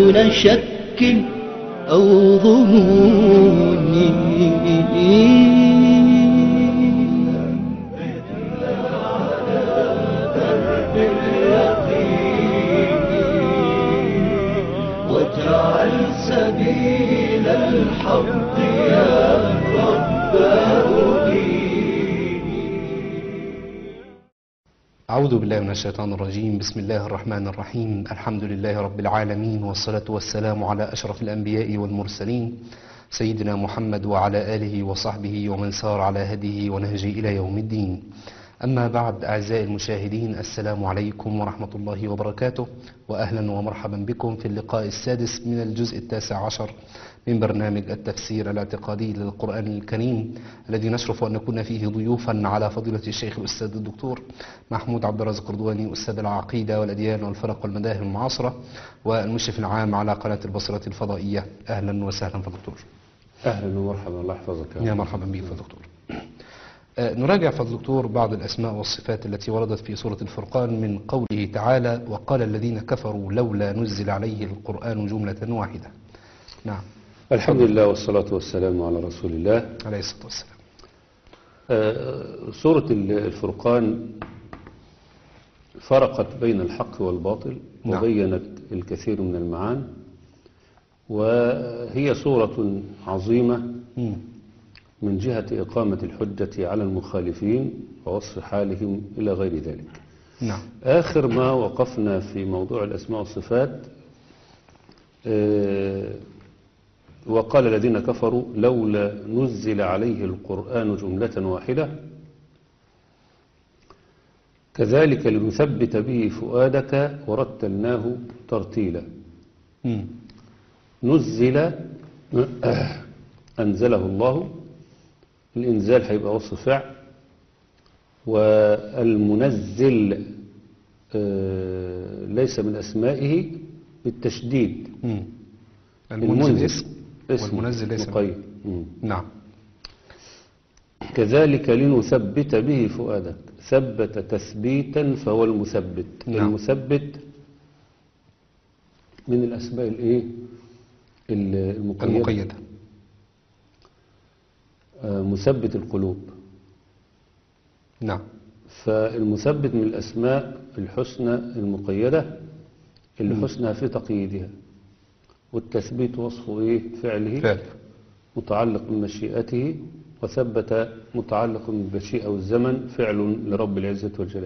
دون شك أو ظنون واجعل سبيل الحق يا رب أعوذ بالله من الشيطان الرجيم بسم الله الرحمن الرحيم الحمد لله رب العالمين والصلاة والسلام على أشرف الأنبياء والمرسلين سيدنا محمد وعلى آله وصحبه ومن سار على هديه ونهجه إلى يوم الدين أما بعد أعزائي المشاهدين السلام عليكم ورحمة الله وبركاته وأهلا ومرحبا بكم في اللقاء السادس من الجزء التاسع عشر من برنامج التفسير الاعتقادي للقرآن الكريم الذي نشرف أن نكون فيه ضيوفا على فضيلة الشيخ الأستاذ الدكتور محمود عبد الرازق قردواني أستاذ العقيدة والأديان والفرق والمذاهب المعاصرة والمشرف العام على قناة البصرة الفضائية أهلا وسهلا فدكتور اهلا ومرحبا الله يحفظك يا مرحبا بك فدكتور آه، نراجع فالدكتور بعض الأسماء والصفات التي وردت في سورة الفرقان من قوله تعالى وقال الذين كفروا لولا نزل عليه القرآن جملة واحدة نعم الحمد لله والصلاة والسلام على رسول الله عليه الصلاة والسلام آه، سورة الفرقان فرقت بين الحق والباطل نعم. وبينت الكثير من المعاني وهي سورة عظيمة مم. من جهة إقامة الحجة على المخالفين ووصف حالهم إلى غير ذلك نعم آخر ما وقفنا في موضوع الأسماء والصفات آه، وقال الذين كفروا لولا نزل عليه القرآن جملة واحدة كذلك لنثبت به فؤادك ورتلناه ترتيلا مم. نزل أنزله الله الإنزال هيبقى وصف فعل والمنزل آه، ليس من أسمائه بالتشديد مم. المنزل اسم والمنزل ليس مقيد مم. نعم كذلك لنثبت به فؤادك ثبت تثبيتا فهو المثبت نعم. المثبت من الأسماء الإيه ال- المقيدة المقيدة آه، مثبت القلوب نعم فالمثبت من الأسماء الحسنى المقيدة اللي حسنى في تقييدها والتثبيت وصفه إيه فعله فعل متعلق بمشيئته وثبت متعلق بالمشيئة والزمن فعل لرب العزة والجلال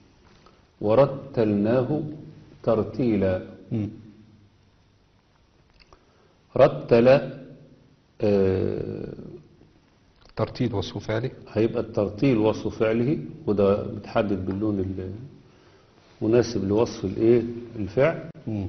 ورتلناه ترتيلا مم. رتل آه، ترتيل وصف فعله هيبقى الترتيل وصف فعله وده متحدد باللون المناسب لوصف الايه الفعل مم.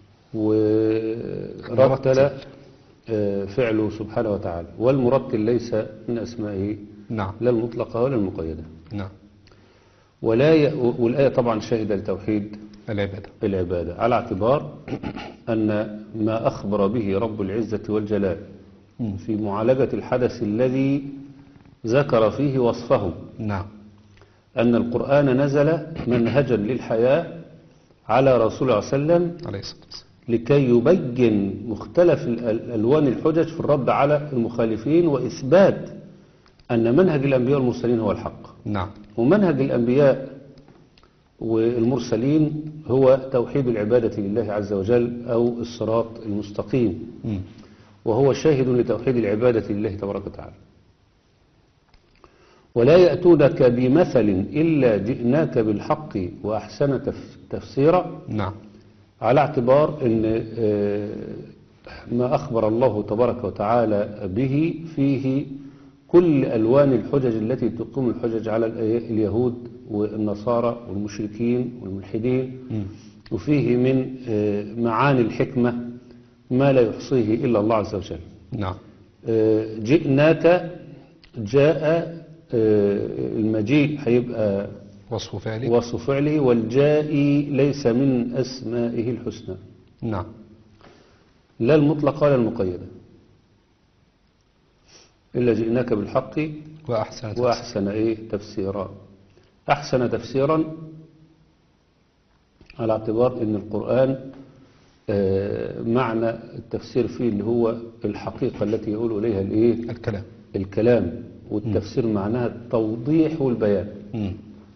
ورتل آه، فعله سبحانه وتعالى والمرتل ليس من أسمائه نعم لا المطلقة ولا المقيدة نعم ولا ي... والآية طبعا شاهدة لتوحيد العبادة العبادة على اعتبار أن ما أخبر به رب العزة والجلال مم. في معالجة الحدث الذي ذكر فيه وصفه نعم أن القرآن نزل منهجا للحياة على رسول الله صلى الله عليه وسلم عليه الصلاة والسلام لكي يبين مختلف ال- ألوان الحجج في الرد على المخالفين وإثبات أن منهج الأنبياء والمرسلين هو الحق نعم ومنهج الأنبياء والمرسلين هو توحيد العبادة لله عز وجل أو الصراط المستقيم مم. وهو شاهد لتوحيد العبادة لله تبارك وتعالى ولا يأتونك بمثل إلا جئناك بالحق وأحسن تف- تفسيرا نعم على اعتبار ان آه، ما أخبر الله تبارك وتعالى به فيه كل ألوان الحجج التي تقوم الحجج على الأي- اليهود والنصارى والمشركين والملحدين مم. وفيه من آه، معاني الحكمة ما لا يحصيه إلا الله عز وجل نعم آه، جئناك جاء آه، المجيء هيبقى وصف فعله وصف فعله والجائي ليس من أسمائه الحسنى نعم لا المطلقة ولا المقيدة إلا جئناك بالحق وأحسن تفسير. وأحسن إيه تفسيرا أحسن تفسيرا على اعتبار أن القرآن آه، معنى التفسير فيه اللي هو الحقيقة التي يقول إليها الإيه الكلام الكلام والتفسير معناها التوضيح والبيان مم.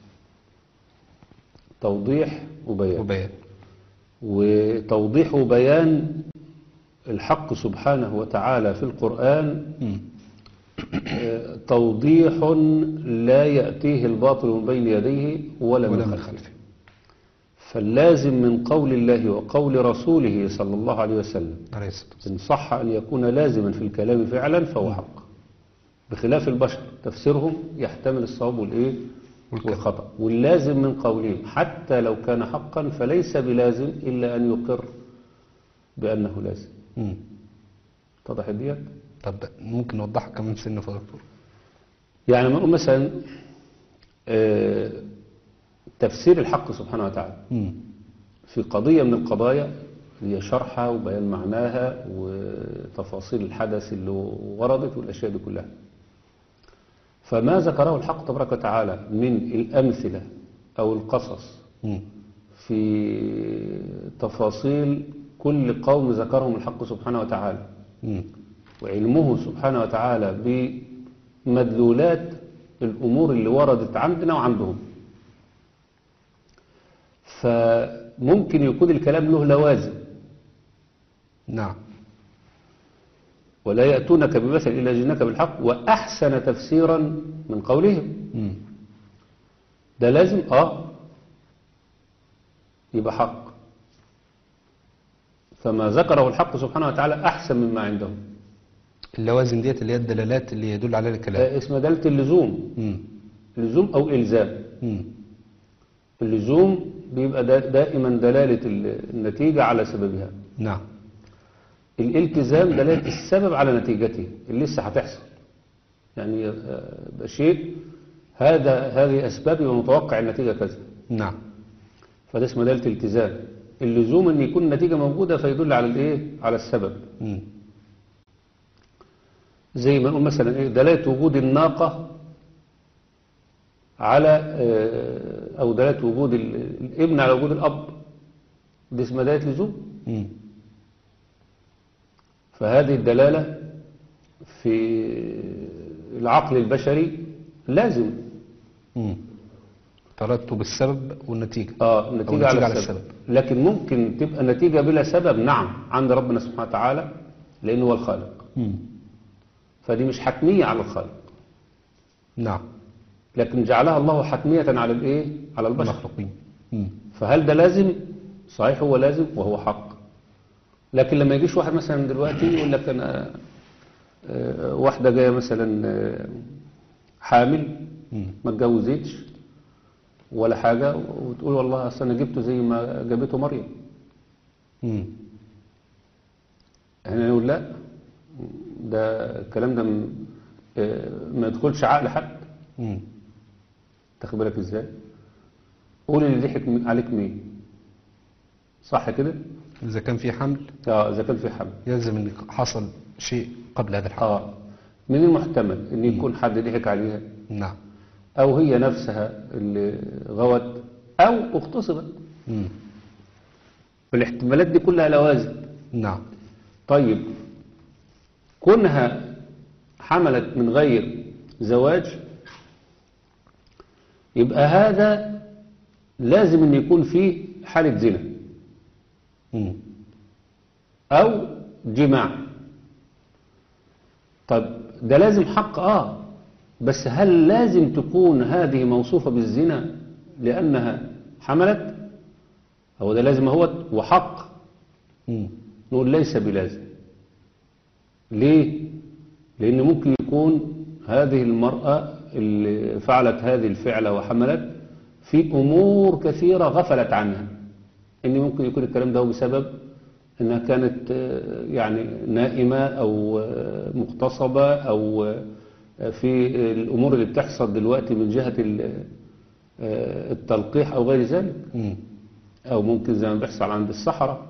توضيح وبيان وبيان وتوضيح وبيان الحق سبحانه وتعالى في القرآن مم. آه، توضيح لا يأتيه الباطل من بين يديه ولا ولا من من خلفه خلفه فاللازم من قول الله وقول رسوله صلى الله عليه وسلم عليه الصلاة والسلام إن صح أن يكون لازما في الكلام فعلا فهو حق بخلاف البشر تفسيرهم يحتمل الصواب والإيه والكذب. والخطأ واللازم من قولهم حتى لو كان حقا فليس بلازم إلا أن يقر بأنه لازم مم. اتضح ديت طب ممكن نوضحها كمان سنة يا دكتور يعني ما نقول مثلا آه، تفسير الحق سبحانه وتعالى مم. في قضية من القضايا هي شرحها وبيان معناها وتفاصيل الحدث اللي وردت والأشياء دي كلها فما ذكره الحق تبارك وتعالى من الأمثلة أو القصص مم. في تفاصيل كل قوم ذكرهم الحق سبحانه وتعالى مم. وعلمه سبحانه وتعالى بمدلولات الأمور اللي وردت عندنا وعندهم فممكن يكون الكلام له لوازم نعم ولا يأتونك بمثل إلا جئناك بالحق وأحسن تفسيرا من قولهم مم. ده لازم آه يبقى حق فما ذكره الحق سبحانه وتعالى أحسن مما عندهم اللوازم ديت اللي هي الدلالات اللي يدل عليها الكلام آه، اسمها دالة اللزوم مم. لزوم أو إلزام مم. اللزوم بيبقى دا دائما دلالة ال- النتيجة على سببها نعم الالتزام دلالة السبب على نتيجته اللي لسه هتحصل يعني آه، يبقى شيء هذا هذه أسباب يبقى متوقع النتيجة كذا نعم فده اسمه دلالة التزام اللزوم ان يكون النتيجة موجودة فيدل على الايه على السبب مم. زي ما نقول مثلا ايه دلالة وجود الناقة على آه، او دلالة وجود ال- الابن على وجود الاب دي اسمها دلالة لزوم مم. فهذه الدلالة في العقل البشري لازم مم. ترتب السبب والنتيجة اه أو النتيجة على, على السبب. لكن ممكن تبقى نتيجة بلا سبب نعم عند ربنا سبحانه وتعالى لأنه هو الخالق مم. فدي مش حتمية على الخالق نعم لكن جعلها الله حتمية على الايه على البشر المخلوقين مم. فهل ده لازم صحيح هو لازم وهو حق لكن لما يجيش واحد مثلا دلوقتي يقول لك انا آه، واحدة جاية مثلا آه، حامل مم. ما اتجوزتش ولا حاجة وتقول والله اصل انا جبته زي ما جابته مريم مم. احنا نقول لا ده الكلام ده م- آه، ما يدخلش عقل حد مم. تاخد بالك ازاي قول اللي ضحك م- عليك مين صح كده إذا كان في حمل اه اذا كان في حمل يلزم أن حصل شيء قبل هذا الحمل اه من المحتمل ان يكون حد ضحك عليها نعم او هي نفسها اللي غوت او اغتصبت مم. فالاحتمالات دي كلها لوازم نعم طيب كونها حملت من غير زواج يبقى هذا لازم ان يكون فيه حالة زنا مم. او جماع طب ده لازم حق اه بس هل لازم تكون هذه موصوفة بالزنا لانها حملت هو ده لازم هو وحق مم. نقول ليس بلازم ليه لان ممكن يكون هذه المرأة اللي فعلت هذه الفعلة وحملت في امور كثيرة غفلت عنها ان ممكن يكون الكلام ده بسبب انها كانت آه، يعني نائمة او آه، مغتصبة او آه، في الامور اللي بتحصل دلوقتي من جهة ال- آه، التلقيح او غير ذلك مم. أو ممكن زي ما بيحصل عند الصحراء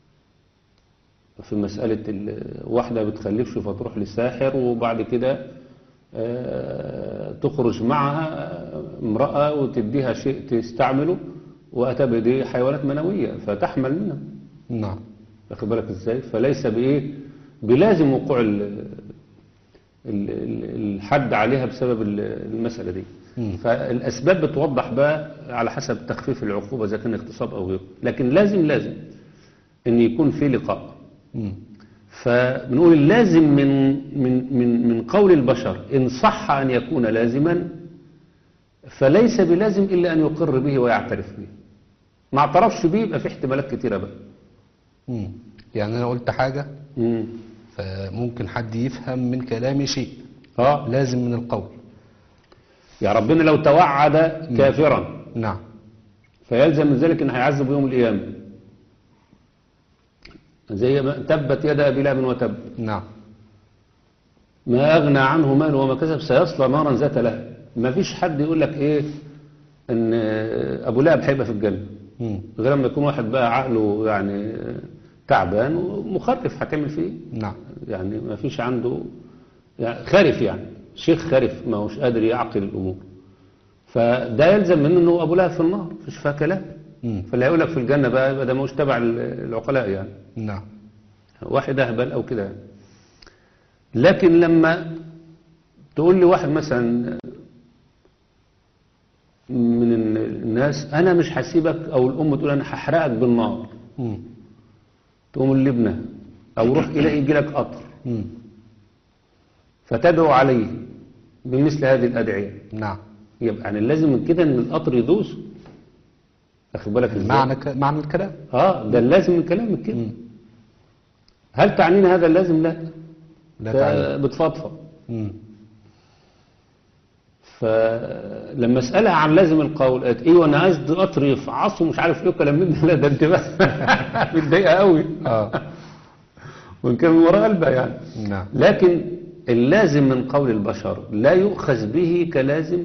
في مسألة ال- واحدة بتخلفش فتروح للساحر وبعد كده آه، تخرج معها امرأة وتديها شيء تستعمله وأتى بدي حيوانات منوية فتحمل منها نعم واخد بالك ازاي فليس بايه بلازم وقوع ال- ال- ال- الحد عليها بسبب ال- المسألة دي مم. فالأسباب بتوضح بقى على حسب تخفيف العقوبة إذا كان اغتصاب أو غيره لكن لازم لازم أن يكون في لقاء مم. فبنقول اللازم من من من من قول البشر إن صح أن يكون لازما فليس بلازم إلا أن يقر به ويعترف به ما اعترفش به يبقى في احتمالات كتيرة بقى مم. يعني أنا قلت حاجة مم. فممكن حد يفهم من كلامي شيء اه لازم من القول يا ربنا لو توعد كافرا نعم فيلزم من ذلك ان هيعذب يوم القيامه زي ما تبت يد ابي لهب وتب نعم ما اغنى عنه ماله وما كسب سيصلى نارا ذات لهب ما فيش حد يقول لك ايه ان ابو لهب هيبقى في الجنه مم. غير لما يكون واحد بقى عقله يعني تعبان ومخرف هتعمل فيه إيه؟ نعم يعني ما فيش عنده يعني خارف يعني شيخ خارف ما هوش قادر يعقل الامور فده يلزم منه انه ابو لهب في النار مفيش فيها كلام مم. فاللي هيقول لك في الجنه بقى يبقى ده مش تبع العقلاء يعني نعم واحد اهبل او كده يعني. لكن لما تقول لي واحد مثلا من الناس انا مش هسيبك او الام تقول انا هحرقك بالنار مم. تقوم اللبنه او روح الى يجي لك قطر مم. فتدعو عليه بمثل هذه الادعيه نعم يبقى يعني لازم من كده ان القطر يدوس واخد بالك ازاي معنى ك... معنى الكلام اه ده اللازم من كلامك كده مم. هل تعنينا هذا اللازم لا لا تعلم بتفضفض مم. فلما اسالها عن لازم القول قالت ايه وانا عايز قطر يفعصه مش عارف ايه وكلام من ده لا ده انت بقى متضايقه قوي اه وان كان من وراء قلبها يعني نعم لكن اللازم من قول البشر لا يؤخذ به كلازم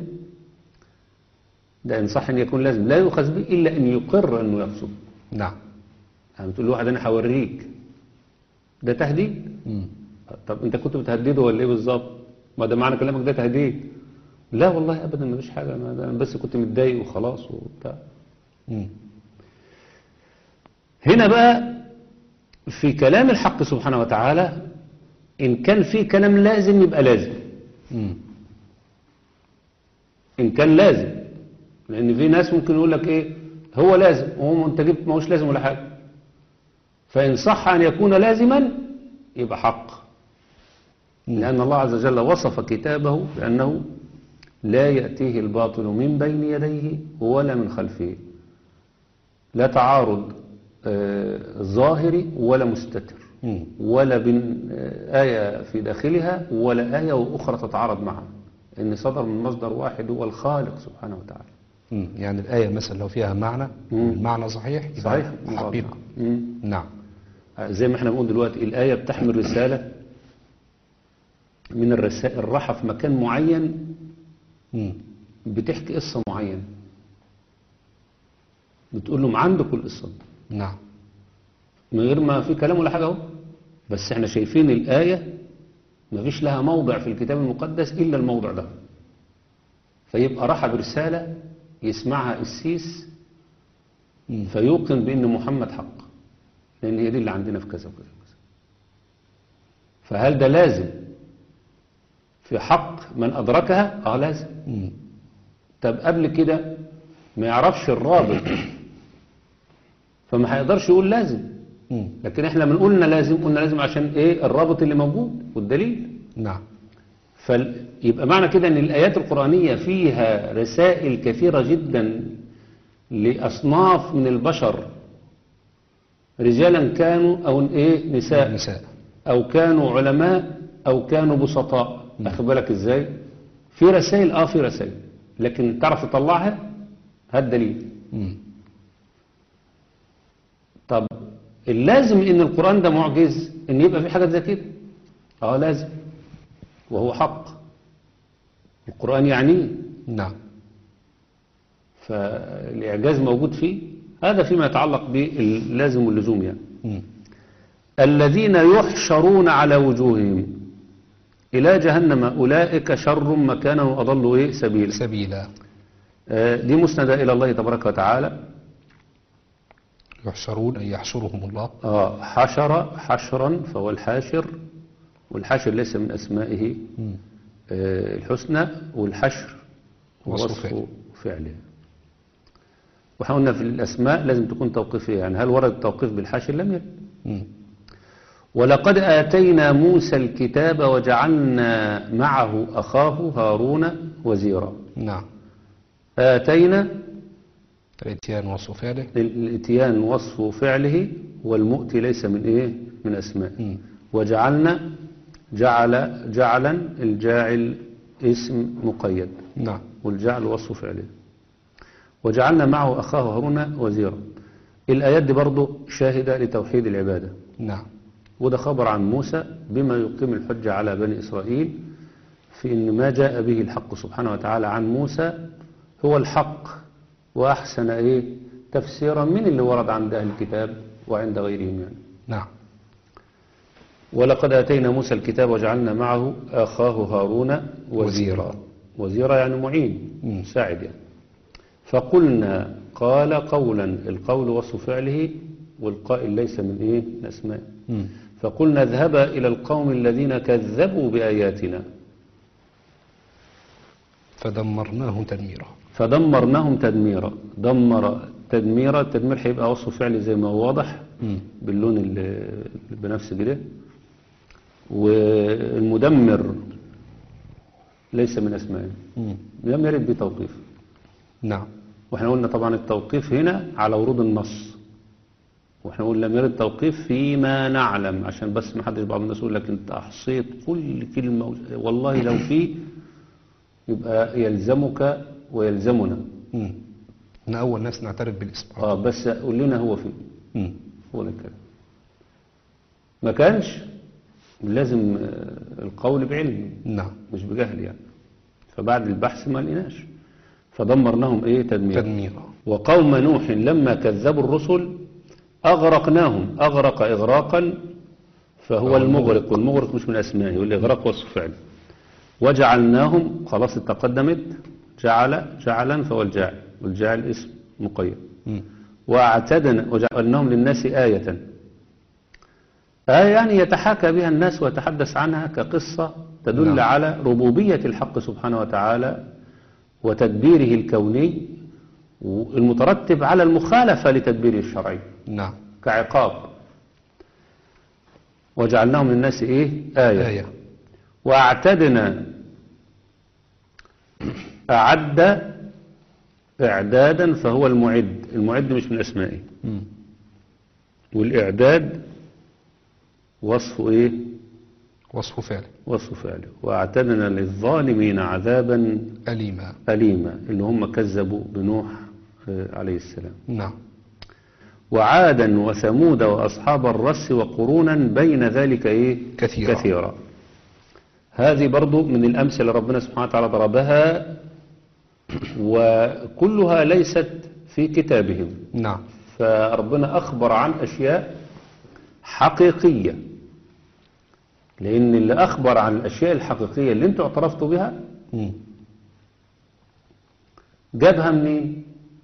ده ان صح ان يكون لازم لا يؤخذ به الا ان يقر انه يقصد نعم يعني بتقول لواحد انا هوريك ده تهديد مم. طب انت كنت بتهدده ولا ايه بالظبط ما ده معنى كلامك ده تهديد لا والله ابدا مفيش حاجه انا أنا بس كنت متضايق وخلاص وبتاع مم. هنا بقى في كلام الحق سبحانه وتعالى ان كان في كلام لازم يبقى لازم مم. ان كان لازم لان في ناس ممكن يقول لك ايه هو لازم وهو انت جبت ما هوش لازم ولا حاجه فان صح ان يكون لازما يبقى حق لان الله عز وجل وصف كتابه بانه لا ياتيه الباطل من بين يديه ولا من خلفه لا تعارض آه، ظاهري ولا مستتر مم. ولا بين آه، آية في داخلها ولا آية وأخرى تتعارض معها إن صدر من مصدر واحد هو الخالق سبحانه وتعالى مم. يعني الآية مثلا لو فيها معنى مم. المعنى صحيح يبقى صحيح حقيقة مم. نعم زي ما احنا بنقول دلوقتي الآية بتحمل رسالة من الرسائل راحة في مكان معين مم. بتحكي قصة معينة بتقول لهم عندكم القصة دي نعم من غير ما في كلام ولا حاجة اهو بس احنا شايفين الآية ما فيش لها موضع في الكتاب المقدس إلا الموضع ده فيبقى راح برسالة يسمعها السيس مم. فيوقن بأن محمد حق لأن هي دي اللي عندنا في كذا وكذا وكذا فهل ده لازم في حق من أدركها؟ اه لازم مم. طب قبل كده ما يعرفش الرابط فما هيقدرش يقول لازم مم. لكن احنا من قلنا لازم قلنا لازم عشان ايه الرابط اللي موجود والدليل نعم فيبقى معنى كده ان الايات القرآنية فيها رسائل كثيرة جدا لاصناف من البشر رجالا كانوا او ايه نساء النساء او كانوا علماء او كانوا بسطاء اخد بالك ازاي في رسائل اه في رسائل لكن تعرف تطلعها هات دليل مم. طب اللازم ان القرآن ده معجز ان يبقى في حاجة زي كده اه لازم وهو حق القرآن يعنيه نعم فالإعجاز موجود فيه هذا فيما يتعلق باللازم واللزوم يعني مم. الذين يحشرون على وجوههم إلى جهنم أولئك شر مكانا وأضل إيه سبيلا سبيلا آه، دي مسندة إلى الله تبارك وتعالى يحشرون أي يحشرهم الله آه حشر حشرا فهو الحاشر والحاشر ليس من أسمائه آه الحسنى والحشر وصف وصف فعله. فعله وإحنا قلنا في الأسماء لازم تكون توقيفية يعني هل ورد التوقيف بالحاشر لم يرد مم. ولقد آتينا موسى الكتاب وجعلنا معه أخاه هارون وزيرا نعم آتينا الاتيان وصف فعله الاتيان وصف فعله والمؤتي ليس من ايه من اسماء مم. وجعلنا جعل جعلا الجاعل اسم مقيد نعم والجعل وصف فعله وجعلنا معه اخاه هارون وزيرا الايات دي برضه شاهده لتوحيد العباده نعم وده خبر عن موسى بما يقيم الحجه على بني اسرائيل في ان ما جاء به الحق سبحانه وتعالى عن موسى هو الحق واحسن ايه تفسيرا من اللي ورد عند اهل الكتاب وعند غيرهم يعني نعم ولقد اتينا موسى الكتاب وجعلنا معه اخاه هارون وزيرا وزيرا. وزيرا يعني معين مم. مساعد يعني فقلنا قال قولا القول وصف فعله والقائل ليس من ايه من اسماء مم. فقلنا اذهبا الى القوم الذين كذبوا باياتنا فدمرناه تدميرا فدمرناهم تدميرا دمر تدميرا التدمير هيبقى وصف فعلي زي ما هو واضح مم. باللون ال- البنفسجي ده والمدمر ليس من اسمائه مم. لم يرد بتوقيف نعم واحنا قلنا طبعا التوقيف هنا على ورود النص واحنا قلنا لم يرد توقيف فيما نعلم عشان بس ما حدش بعض الناس يقول لك انت احصيت كل كلمه و- والله لو في يبقى يلزمك ويلزمنا مم. احنا أول ناس نعترف بالاسم اه بس قول لنا هو فين مم. هو ده الكلام ما كانش لازم آه، القول بعلم نعم مش بجهل يعني فبعد البحث ما لقيناش فدمرناهم ايه تدميرا تدميرا وقوم نوح لما كذبوا الرسل أغرقناهم أغرق إغراقا فهو هو المغرق والمغرق مش من أسمائه والإغراق وصف فعل وجعلناهم خلاص تقدمت جعل جعلا فهو الجاعل والجاعل اسم مقيد مم. واعتدنا وجعلناهم للناس آية آية يعني يتحاكى بها الناس ويتحدث عنها كقصة تدل نعم. على ربوبية الحق سبحانه وتعالى وتدبيره الكوني المترتب على المخالفة لتدبيره الشرعي نعم كعقاب وجعلناهم للناس ايه آية, آية واعتدنا أعد إعدادا فهو المعد المعد مش من أسمائه مم. والإعداد وصف إيه وصف فعله وصف فعله واعتدنا للظالمين عذابا أليما أليما اللي هم كذبوا بنوح آه، عليه السلام نعم وعادا وثمود وأصحاب الرس وقرونا بين ذلك إيه كثيرا. كثيرا هذه برضو من الأمثلة ربنا سبحانه وتعالى ضربها وكلها ليست في كتابهم نعم فربنا أخبر عن أشياء حقيقية لأن اللي أخبر عن الأشياء الحقيقية اللي انتوا اعترفتوا بها مم. جابها منين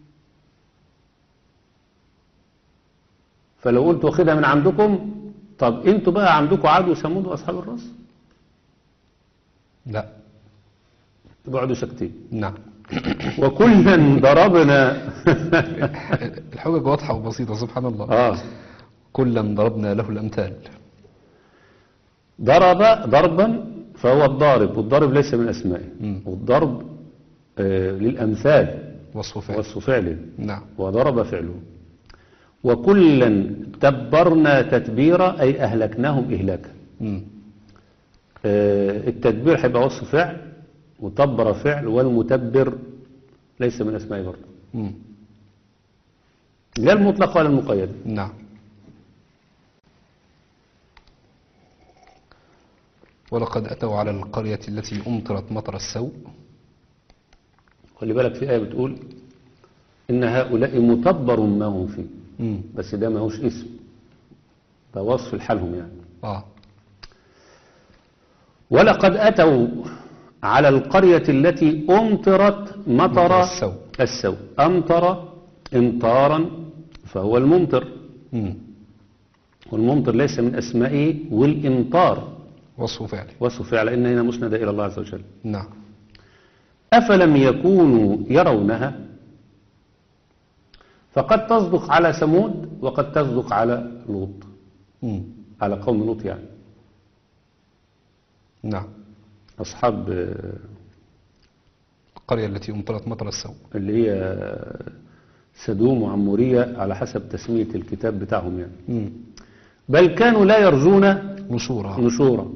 فلو قلت واخدها من عندكم طب انتوا بقى عندكم عاد وثمود واصحاب الرس لا تقعدوا ساكتين نعم وكلا ضربنا الحجج واضحة وبسيطة سبحان الله اه كلا ضربنا له الأمثال ضرب ضربا فهو الضارب والضارب ليس من اسمائه مم. والضرب آه للامثال وصف فعله وصف فعل نعم وضرب فعله وكلا تبرنا تتبيرا اي اهلكناهم اهلاكا مم. آه، التدبير هيبقى وصف فعل وتبر فعل والمتبر ليس من اسمائه برضه مم. لا المطلق ولا المقيد نعم ولقد أتوا على القرية التي أمطرت مطر السوء خلي بالك في آية بتقول إن هؤلاء متبر ما هم فيه مم. بس ده ما هوش اسم ده وصف لحالهم يعني آه ولقد أتوا على القرية التي أمطرت مطر مطر السوء. السوء أمطر امطارا فهو الممطر مم. والممطر ليس من أسمائه والإمطار وصف فعلي وصف فعل إن هنا مسند إلى الله عز وجل نعم أفلم يكونوا يرونها فقد تصدق على ثمود وقد تصدق على لوط مم. على قوم لوط يعني نعم أصحاب آه، القرية التي أمطرت مطر السوء اللي هي آه، سدوم وعمورية على حسب تسمية الكتاب بتاعهم يعني مم. بل كانوا لا يرجون نشورا نشورا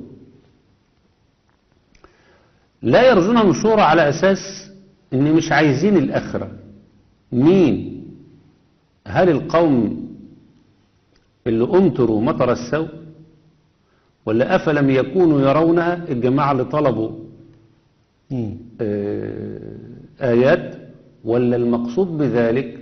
لا يرجون نشورا على أساس إن مش عايزين الآخرة مين هل القوم اللي أمطروا مطر السوء ولا أفلم يكونوا يرونها الجماعة اللي طلبوا مم. آه، آيات ولا المقصود بذلك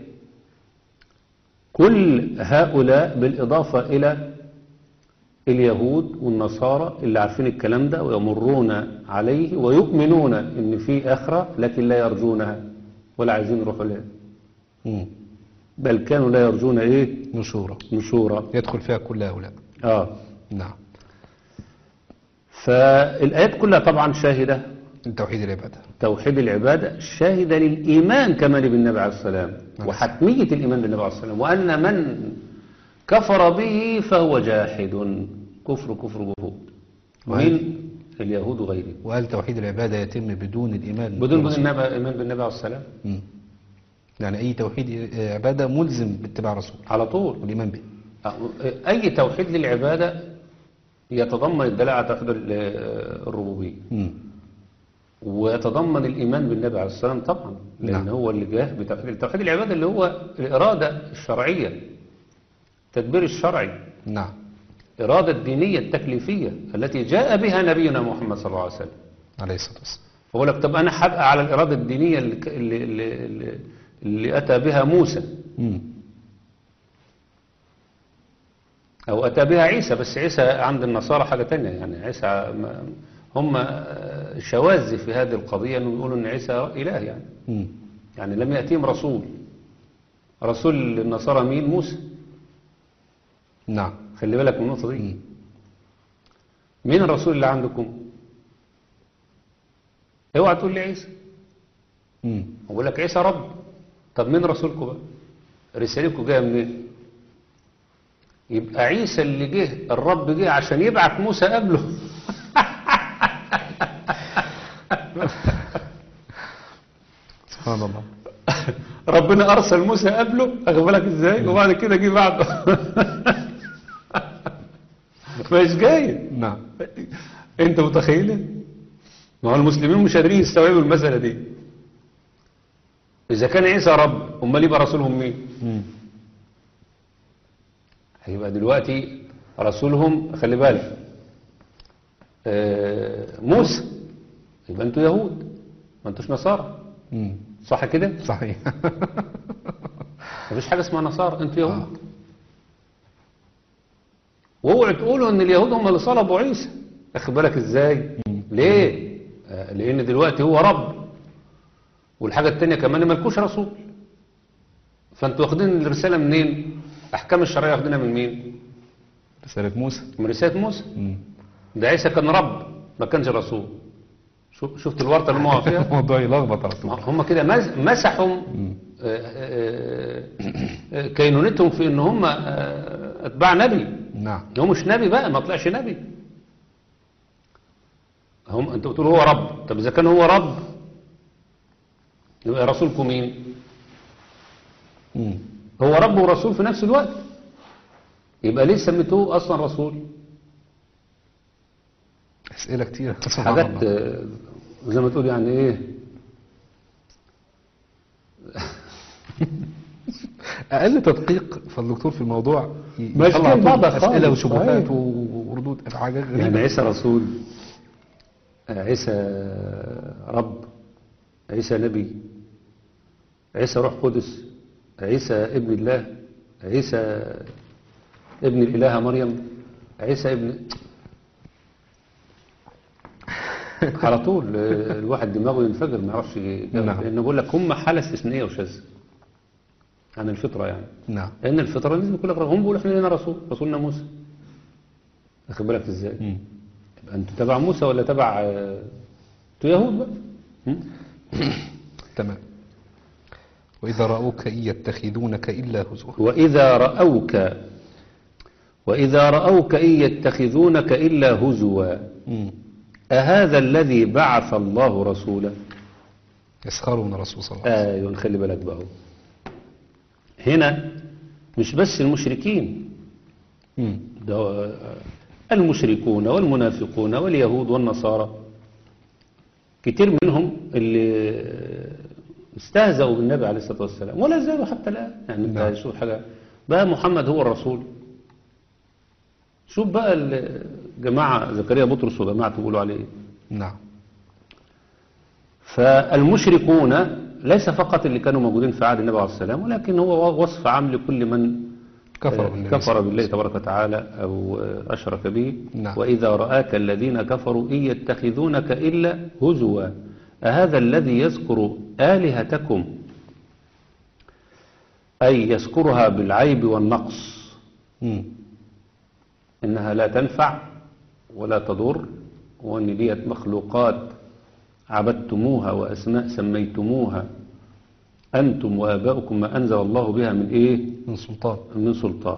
كل هؤلاء بالإضافة إلى اليهود والنصارى اللي عارفين الكلام ده ويمرون عليه ويؤمنون إن في آخرة لكن لا يرجونها ولا عايزين يروحوا لها مم. بل كانوا لا يرجون إيه نشورا نشورا يدخل فيها كل هؤلاء آه نعم فالآيات كلها طبعا شاهدة توحيد العبادة توحيد العبادة شاهدة للإيمان كمان بالنبي عليه السلام وحتمية الإيمان بالنبي عليه السلام وأن من كفر به فهو جاحد كفر كفر جهود من اليهود وغيرهم وقال توحيد العبادة يتم بدون الإيمان بدون بدون بالرسول. النبي الإيمان بالنبي عليه السلام مم. يعني أي توحيد عبادة ملزم باتباع الرسول على طول والإيمان به أي توحيد للعبادة يتضمن الدلالة على توحيد ال- الربوبية مم. ويتضمن الإيمان بالنبي عليه السلام طبعا لأن نعم. هو اللي جاه بتوحيد توحيد العبادة اللي هو الإرادة الشرعية التدبير الشرعي نعم الإرادة الدينية التكليفية التي جاء بها نبينا محمد صلى الله عليه وسلم عليه الصلاة والسلام فأقول لك طب أنا حبقى على الإرادة الدينية اللي, ك- اللي, اللي, اللي, اللي أتى بها موسى مم. أو أتى بها عيسى بس عيسى عند النصارى حاجة تانية يعني عيسى ما- هم آه، شواذ في هذه القضية أنه يقولوا أن عيسى إله يعني مم. يعني لم يأتيهم رسول رسول النصارى مين موسى نعم خلي بالك من النقطة دي مم. مين الرسول اللي عندكم اوعى تقول لي عيسى مم. اقول لك عيسى رب طب مين رسولكم بقى رسالتكم جايه منين يبقى عيسى اللي جه الرب جه عشان يبعت موسى قبله سبحان الله ربنا ارسل موسى قبله اخد بالك ازاي وبعد كده جه بعده مش جاي نعم انت متخيله ما هو المسلمين مش قادرين يستوعبوا المسألة دي إذا كان عيسى رب أمال يبقى رسولهم مين مم. هيبقى دلوقتي رسولهم خلي بالك آه، موسى يبقى انتوا يهود ما انتوش نصارى مم. صح كده صحيح مفيش حاجة اسمها نصارى انتوا يهود واوعوا تقولوا ان اليهود هم اللي صلبوا عيسى اخد بالك ازاي ليه آه، لان دلوقتي هو رب والحاجة التانية كمان ملكوش رسول فانتوا واخدين الرسالة منين احكام الشرعية واخدينها من مين رسالة موسى من رسالة موسى مم. ده عيسى كان رب ما كانش رسول شو- شفت الورطة اللي موقع فيها الموضوع يلخبط على طول هم كده مز- مسحوا مم. آه، آه، آه، كينونتهم في ان هم آه، اتباع نبي نعم هو مش نبي بقى ما طلعش نبي هم انت بتقول هو رب طب اذا كان هو رب يبقى رسولكم مين مم. هو رب ورسول في نفس الوقت يبقى ليه سميتوه اصلا رسول أسئلة كتيرة سبحان حاجات الله. آه، زي ما تقول يعني ايه أقل تدقيق فالدكتور في الموضوع ي- مش يطلع كان طول بعض أسئلة خالص، وشبهات صحيح. و- وردود حاجات يعني غريبة عيسى رسول عيسى رب عيسى نبي عيسى روح قدس عيسى ابن الله عيسى ابن الإلهة مريم عيسى ابن على طول آه، الواحد دماغه ينفجر ما يعرفش يجاوب. نعم. لأنه بقول لك هم حالة استثنائية وشاذة عن الفطرة يعني نعم لأن الفطرة لازم يكون لك رسول. هم بيقولوا احنا لنا رسول رسولنا موسى واخد بالك ازاي مم. يبقى انتوا تبع موسى ولا تبع آه، انتوا يهود بقى هم؟ تمام وإذا رأوك إن يتخذونك إلا هزوا وإذا رأوك وإذا رأوك إن يتخذونك إلا هزوا مم. أهذا الذي بعث الله رسولا يسخروا من الرسول صلى الله عليه ايوه نخلي بالك بقى هو. هنا مش بس المشركين وسلم مم. ده آه، المشركون والمنافقون واليهود والنصارى كتير منهم اللي استهزأوا بالنبي عليه الصلاة والسلام ولا زالوا حتى الآن يعني نعم. انت شوف حاجة بقى محمد هو الرسول شوف بقى الجماعة زكريا بطرس وجماعته بيقولوا عليه إيه. نعم فالمشركون ليس فقط اللي كانوا موجودين في عهد النبي عليه السلام ولكن هو وصف عام لكل من كفر آه، بالله كفر بالله تبارك وتعالى أو آه، أشرك به نعم. وإذا رآك الذين كفروا إن يتخذونك إلا هزوا أهذا الذي يذكر آلهتكم أي يذكرها بالعيب والنقص مم. إنها لا تنفع ولا تضر وإن ديت مخلوقات عبدتموها وأسماء سميتموها أنتم وآباؤكم ما أنزل الله بها من إيه من سلطان من سلطان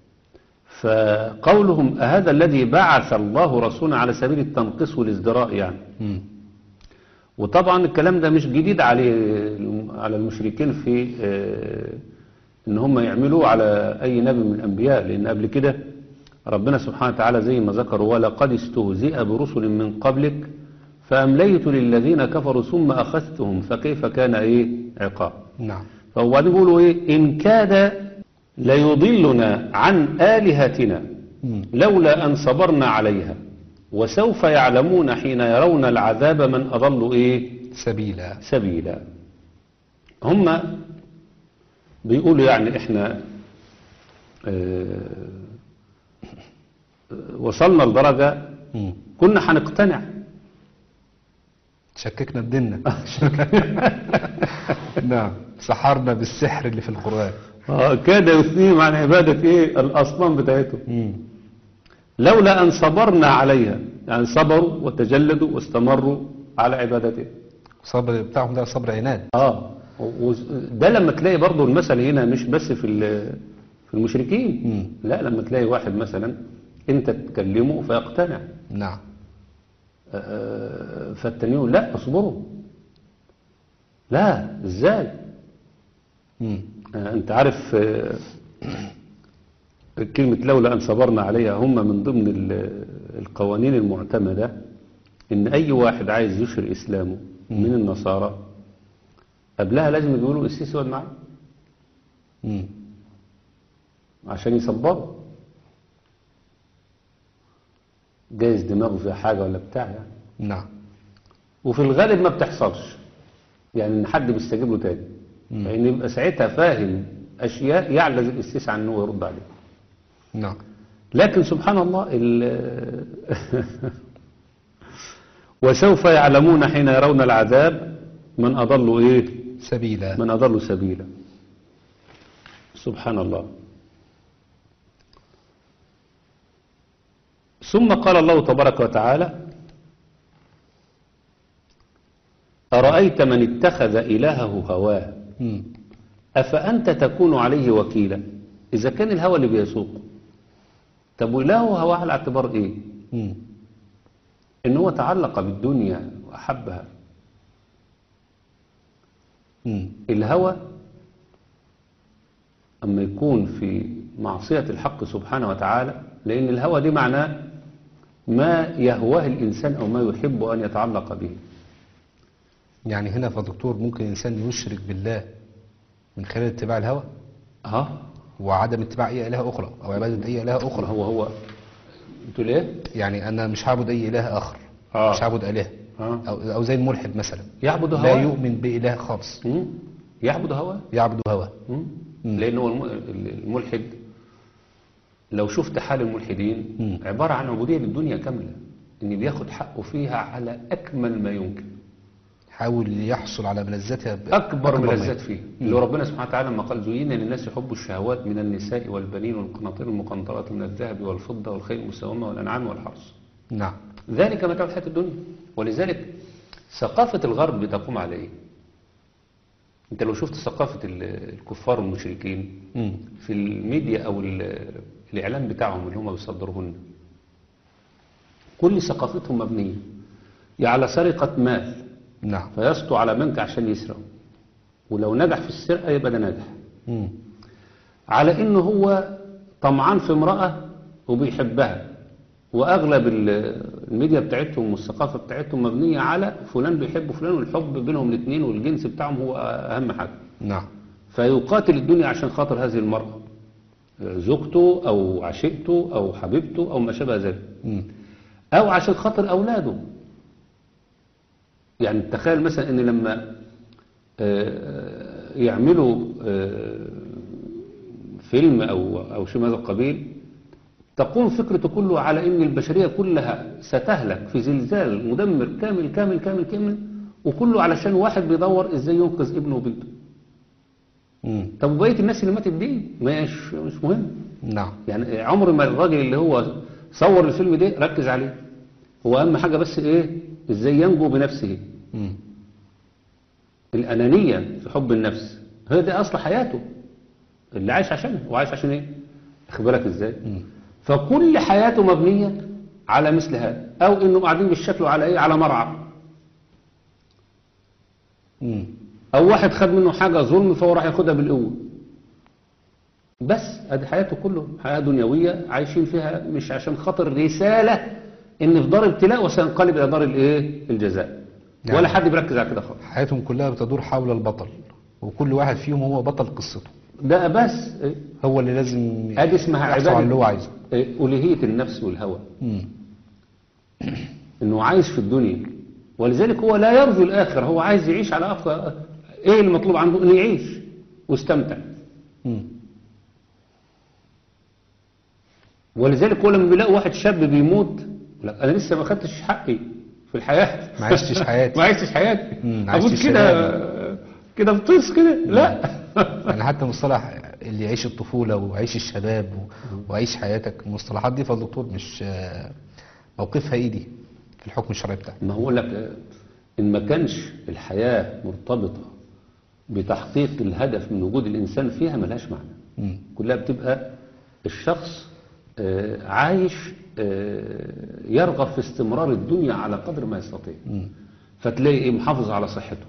فقولهم أهذا الذي بعث الله رسولا على سبيل التنقيص والازدراء يعني مم. وطبعا الكلام ده مش جديد على على المشركين في آه، ان هم يعملوا على اي نبي من الانبياء لان قبل كده ربنا سبحانه وتعالى زي ما ذكر ولقد استهزئ برسل من قبلك فامليت للذين كفروا ثم اخذتهم فكيف كان ايه عقاب نعم فوبعدين بيقولوا ايه ان كاد ليضلنا عن الهتنا مم. لولا أن صبرنا عليها وسوف يعلمون حين يرون العذاب من أضل إيه سبيلا سبيلا هم بيقولوا يعني إحنا آه، وصلنا لدرجة مم. كنا هنقتنع شككنا بديننا نعم سحرنا بالسحر اللي في القرآن آه، كاد يثنيهم عن عبادة إيه الأصنام بتاعتهم مم. لولا أن صبرنا عليها يعني صبروا وتجلدوا واستمروا على عبادته صبر بتاعهم ده صبر عناد اه و- و- ده لما تلاقي برضو المثل هنا مش بس في ال- في المشركين مم. لا لما تلاقي واحد مثلا انت تكلمه فيقتنع نعم آه، فالتاني يقول لا اصبروا لا ازاي مم. آه، انت عارف آه، كلمة لولا أن صبرنا عليها هم من ضمن ال- القوانين المعتمدة إن أي واحد عايز يشهر إسلامه من النصارى قبلها لازم يقولوا السيسي يقعد معاه مم. عشان يصبروا جايز دماغه فيها حاجة ولا بتاع يعني نعم وفي الغالب ما بتحصلش يعني ان حد بيستجيب له تاني لان يبقى ساعتها فاهم اشياء يعجز السيسي عن انه يرد عليه نعم لكن سبحان الله ال- وسوف يعلمون حين يرون العذاب من أضل إيه سبيلا من أضل سبيلا سبحان الله ثم قال الله تبارك وتعالى أرأيت من اتخذ إلهه هواه مم. أفأنت تكون عليه وكيلا إذا كان الهوى اللي بيسوقه طب وإلهه هواه على اعتبار إيه مم. إن هو تعلق بالدنيا وأحبها مم. الهوى أما يكون في معصية الحق سبحانه وتعالى لأن الهوى دي معناه ما يهواه الإنسان أو ما يحب أن يتعلق به يعني هنا فدكتور ممكن الإنسان يشرك بالله من خلال اتباع الهوى ها وعدم اتباع أي إله أخرى أو عبادة أي إله ما أخرى هو هو بتقول إيه يعني أنا مش هعبد أي إله آخر آه. مش هعبد إله آه. أو, أو زي الملحد مثلا يعبد لا هواه يؤمن بإله خالص مم. يعبد هواه يعبد هوى مم. لأن هو الم- الملحد لو شفت حال الملحدين مم. عبارة عن عبودية للدنيا كاملة إن بياخد حقه فيها على أكمل ما يمكن يحاول يحصل على ملذاتها أكبر بأكبر ملذات ما- فيه اللي ربنا سبحانه وتعالى لما قال زين للناس حب الشهوات من النساء والبنين والقناطير المقنطرة من الذهب والفضة والخيل المسومة والأنعام والحرث نعم ذلك متاع الحياة الدنيا ولذلك ثقافة الغرب بتقوم على إيه؟ أنت لو شفت ثقافة ال- الكفار والمشركين مم. في الميديا أو ال- الإعلام بتاعهم اللي هم بيصدروه لنا كل ثقافتهم مبنية يا على سرقة مال نعم فيسطو على بنك عشان يسرقه ولو نجح في السرقة يبقى ده ناجح مم. على انه هو طمعان في امرأة وبيحبها واغلب ال- الميديا بتاعتهم والثقافة بتاعتهم مبنية على فلان بيحب فلان والحب بينهم الاثنين والجنس بتاعهم هو اهم حاجة نعم فيقاتل الدنيا عشان خاطر هذه المرأة زوجته او عشيقته او حبيبته او ما شابه ذلك مم. او عشان خاطر اولاده يعني تخيل مثلا ان لما آه، يعملوا آه، فيلم او او شيء من هذا القبيل تقوم فكرته كله على ان البشريه كلها ستهلك في زلزال مدمر كامل كامل كامل كامل وكله علشان واحد بيدور ازاي ينقذ ابنه وبنته مم. طب وبقيه الناس اللي ماتت دي مش مش مهم نعم يعني عمر ما الراجل اللي هو صور الفيلم ده ركز عليه هو اهم حاجة بس ايه ازاي ينجو بنفسه مم. الانانية في حب النفس هي دي اصل حياته اللي عايش عشانها وعايش عشان ايه اخد بالك ازاي فكل حياته مبنية على مثل هذا او انه قاعدين بالشكل على ايه على مرعى مم. او واحد خد منه حاجة ظلم فهو راح ياخدها بالقوة بس ادي حياته كله حياة دنيوية عايشين فيها مش عشان خاطر رسالة ان في دار ابتلاء وسينقلب الى دار الايه الجزاء نعم. ولا حد بيركز على كده خالص حياتهم كلها بتدور حول البطل وكل واحد فيهم هو بطل قصته ده بس إيه؟ هو اللي لازم ادي اسمها يحصل على اللي هو عبادة عايزه إيه؟ ألوهية النفس والهوى مم. انه عايش في الدنيا ولذلك هو لا يرجو الاخر هو عايز يعيش على افضل ايه المطلوب عنده انه يعيش واستمتع مم. ولذلك هو لما بيلاقوا واحد شاب بيموت لا انا لسه ما خدتش حقي في الحياه ما عشتش حياتي. ما عشتش حياتي مم، ابص عشتش كده كده بطيس كده لا يعني حتى مصطلح اللي يعيش الطفولة ويعيش الشباب و- ويعيش حياتك المصطلحات دي فالدكتور مش آه، موقفها ايدي في الحكم الشرعي بتاعي ما هو لك آه، ان ما كانش الحياه مرتبطه بتحقيق الهدف من وجود الانسان فيها ملهاش معنى مم. كلها بتبقى الشخص آه، عايش آه، يرغب في استمرار الدنيا على قدر ما يستطيع مم. فتلاقي ايه محافظ على صحته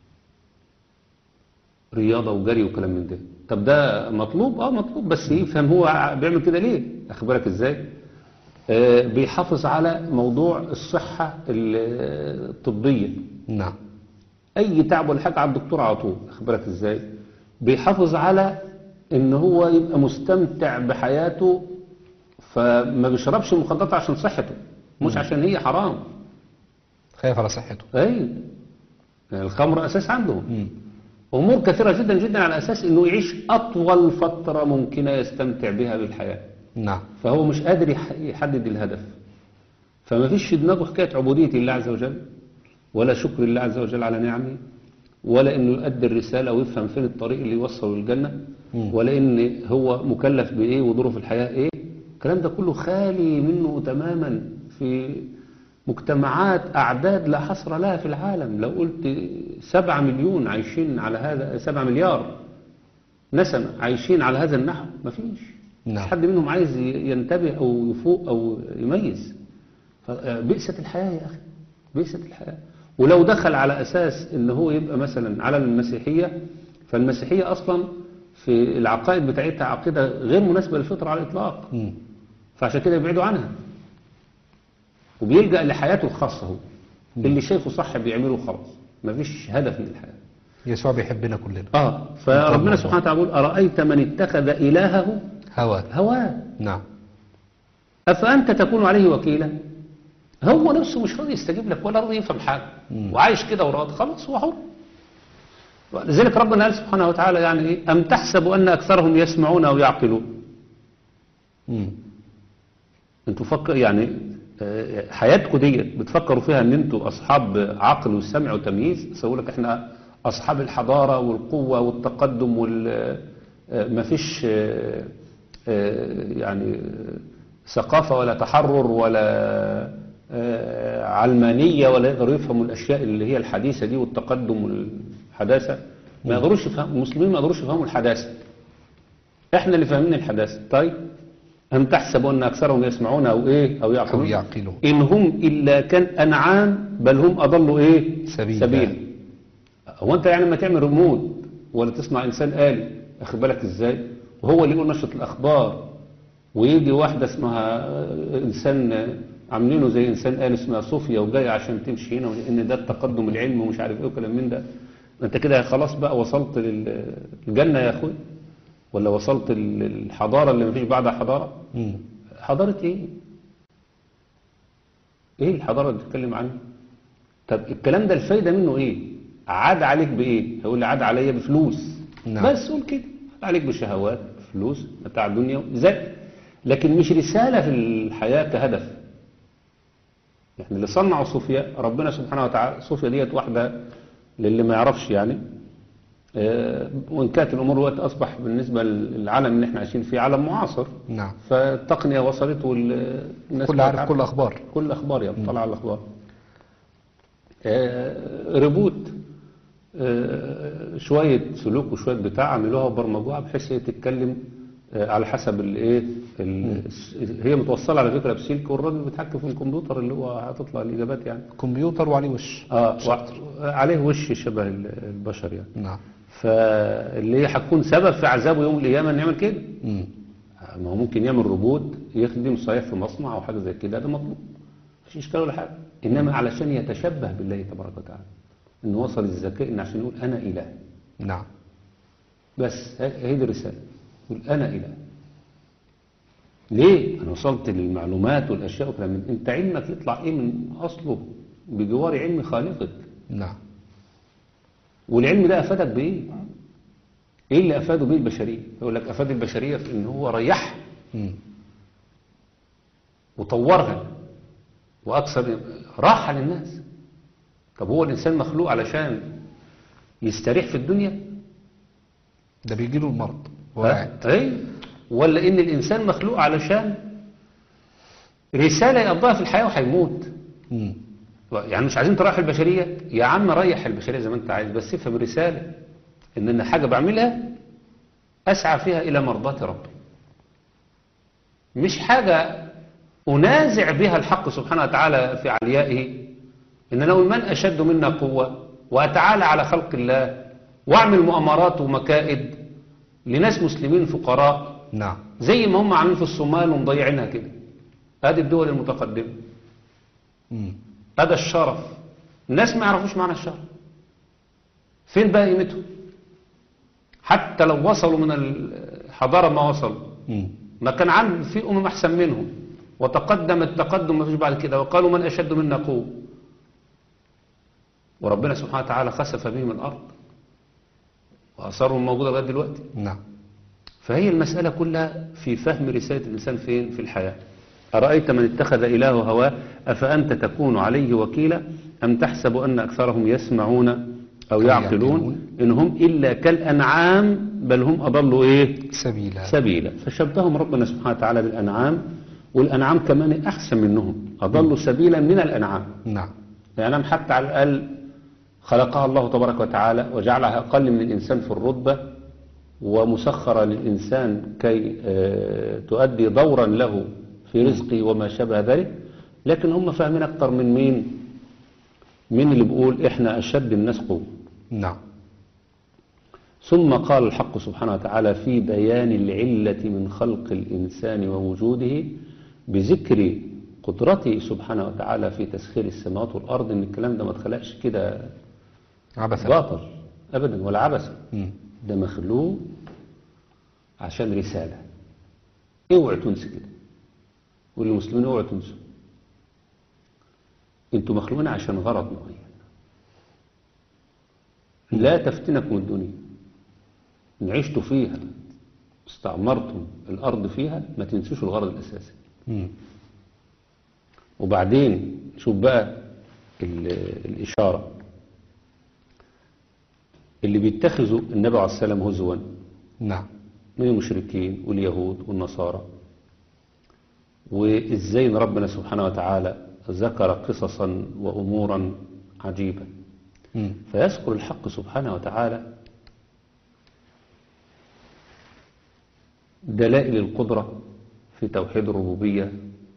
رياضة وجري وكلام من ده طب ده مطلوب اه مطلوب بس يفهم هو ع- بيعمل كده ليه اخد بالك ازاي آه بيحافظ على موضوع الصحة ال- الطبية نعم اي تعب ولا حاجة على الدكتور على طول اخد بالك ازاي بيحافظ على ان هو يبقى مستمتع بحياته فما بيشربش مخدرات عشان صحته مش عشان هي حرام خايف على صحته اي يعني الخمر اساس عندهم مم. امور كثيره جدا جدا على اساس انه يعيش اطول فتره ممكنه يستمتع بها بالحياه نعم فهو مش قادر يح- يحدد الهدف فما فيش في دماغه حكايه عبوديه الله عز وجل ولا شكر الله عز وجل على نعمه ولا انه يؤدي الرساله ويفهم فين الطريق اللي يوصله للجنه مم. ولا ان هو مكلف بايه ودوره في الحياه ايه الكلام ده كله خالي منه تماما في مجتمعات أعداد لا حصر لها في العالم لو قلت سبعة مليون عايشين على هذا سبعة مليار نسمة عايشين على هذا النحو مفيش نعم. مفيش حد منهم عايز ينتبه أو يفوق أو يميز ف- بئست الحياة يا أخي بئست الحياة ولو دخل على أساس إن هو يبقى مثلا على المسيحية فالمسيحية أصلا في العقائد بتاعتها عقيدة غير مناسبة للفطرة على الإطلاق مم. فعشان كده يبعدوا عنها وبيلجأ لحياته الخاصة هو اللي شايفه صح بيعمله خلاص مفيش هدف من الحياة يسوع بيحبنا كلنا اه فربنا سبحانه وتعالى يقول أرأيت من اتخذ إلهه هوى هواه نعم أفأنت تكون عليه وكيلا هو نفسه مش راضي يستجيب لك ولا راضي يفهم حاجة وعايش كده وراضي خلاص هو حر لذلك ربنا قال سبحانه وتعالى يعني إيه أم تحسب أن أكثرهم يسمعون أو يعقلون مم. انتوا فكر يعني آه، حياتكم ديت بتفكروا فيها ان انتوا اصحاب عقل وسمع وتمييز سأقول لك احنا اصحاب الحضاره والقوه والتقدم وال آه، مفيش آه، آه، يعني آه، ثقافه ولا تحرر ولا آه، علمانيه ولا يقدروا يفهموا الاشياء اللي هي الحديثه دي والتقدم والحداثه ما يقدروش يفهموا المسلمين ما يقدروش يفهموا الحداثه احنا اللي فاهمين الحداثه طيب أم تحسب أن أكثرهم يسمعون أو إيه أو يعقلون أو يعقلون. إن هم إلا كان أنعام بل هم أضلوا إيه سبيلا. سبيلا هو أنت يعني لما تعمل ريموت ولا تصنع إنسان آلي أخد بالك إزاي وهو اللي يقول نشرة الأخبار ويجي واحدة اسمها آه، إنسان آه، عاملينه زي إنسان آلي اسمها صوفيا وجاية عشان تمشي هنا إن ده التقدم العلمي ومش عارف إيه وكلام من ده أنت كده خلاص بقى وصلت للجنة يا أخوي ولا وصلت للحضارة اللي مفيش بعدها حضارة مم. حضارة ايه ايه الحضارة اللي بتتكلم عنها طب الكلام ده الفايدة منه ايه عاد عليك بايه هيقول لي عاد عليا بفلوس نعم. بس قول كده عاد عليك بشهوات فلوس متاع الدنيا زي لكن مش رسالة في الحياة كهدف يعني اللي صنعوا صوفيا ربنا سبحانه وتعالى صوفيا ديت واحدة للي ما يعرفش يعني آه، وإن كانت الأمور دلوقتي أصبح بالنسبة للعالم اللي احنا عايشين فيه عالم معاصر نعم فالتقنية وصلت والناس كل بقت عارف كل أخبار كل الأخبار يعني طلع على الأخبار آه، ريبوت آه، شوية سلوك وشوية بتاع عملوها وبرمجوها بحيث هي تتكلم آه، على حسب الايه ال- هي متوصلة على فكرة بسلك والراجل بيتحكم في الكمبيوتر اللي هو هتطلع الإجابات يعني كمبيوتر وعليه وش اه وع- عليه وش شبه ال- البشر يعني نعم فاللي هي هتكون سبب في عذابه يوم القيامة انه يعمل كده مم. ما هو ممكن يعمل روبوت يخدم صحيح في مصنع او حاجه زي كده ده مطلوب مفيش اشكال ولا حاجه انما علشان يتشبه بالله تبارك وتعالى انه وصل الذكاء ان عشان يقول انا اله نعم بس ه- هي دي الرساله يقول انا اله ليه انا وصلت للمعلومات والاشياء وكلام من انت علمك يطلع ايه من اصله بجوار علم خالقك نعم والعلم ده افادك بايه ايه اللي افاده بيه البشريه يقول لك افاد البشريه في ان هو ريحها مم. وطورها وأكثر راحة للناس طب هو الإنسان مخلوق علشان يستريح في الدنيا ده بيجي له المرض وهو ها؟ قاعد أي ولا إن الإنسان مخلوق علشان رسالة يقضيها في الحياة وهيموت مم. يعني مش عايزين تريح البشرية يا عم ريح البشرية زي ما انت عايز بس افهم الرسالة ان انا حاجة بعملها اسعى فيها الى مرضاة ربي مش حاجة انازع بها الحق سبحانه وتعالى في عليائه ان انا اقول من اشد منا قوة واتعالى على خلق الله واعمل مؤامرات ومكائد لناس مسلمين فقراء نعم زي ما هم عاملين في الصومال ومضيعينها كده هذه الدول المتقدمة مم. هذا الشرف الناس ما يعرفوش معنى الشرف فين بقى قيمتهم حتى لو وصلوا من الحضارة ما وصلوا مم. ما كان عن في أمم أحسن منهم وتقدم التقدم ما فيش بعد كده وقالوا من أشد منا قوة وربنا سبحانه وتعالى خسف بهم الأرض وأثارهم موجودة لغاية دلوقتي نعم فهي المسألة كلها في فهم رسالة الإنسان فين في الحياة أرأيت من اتخذ إله هواه أفأنت تكون عليه وكيلا أم تحسب أن أكثرهم يسمعون أو يعقلون. يعقلون إن هم إلا كالأنعام بل هم أضلوا إيه سبيلا سبيلا فشبههم ربنا سبحانه وتعالى بالأنعام والأنعام كمان أحسن منهم أضلوا سبيلا من الأنعام نعم الأنعام حتى على الأقل خلقها الله تبارك وتعالى وجعلها أقل من الإنسان في الرتبة ومسخرة للإنسان كي آه، تؤدي دورا له في رزقه وما شابه ذلك لكن هم فاهمين أكتر من مين مين اللي بيقول إحنا أشد الناس قوة نعم ثم قال الحق سبحانه وتعالى في بيان العلة من خلق الإنسان ووجوده بذكر قدرته سبحانه وتعالى في تسخير السماوات والأرض إن الكلام ده ما اتخلقش كده عبثا باطل أبدا ولا عبثا مم. ده مخلوق عشان رسالة اوعوا تنسوا كده والمسلمين اوعوا تنسوا انتوا مخلوقين عشان غرض معين لا تفتنكم الدنيا ان عشتوا فيها استعمرتم الارض فيها ما تنسوش الغرض الاساسي مم. وبعدين شوف بقى ال- الإشارة اللي بيتخذوا النبي عليه السلام هزوا نعم من المشركين واليهود والنصارى وإزاي إن ربنا سبحانه وتعالى ذكر قصصا وأمورا عجيبة مم. فيذكر الحق سبحانه وتعالى دلائل القدرة في توحيد الربوبية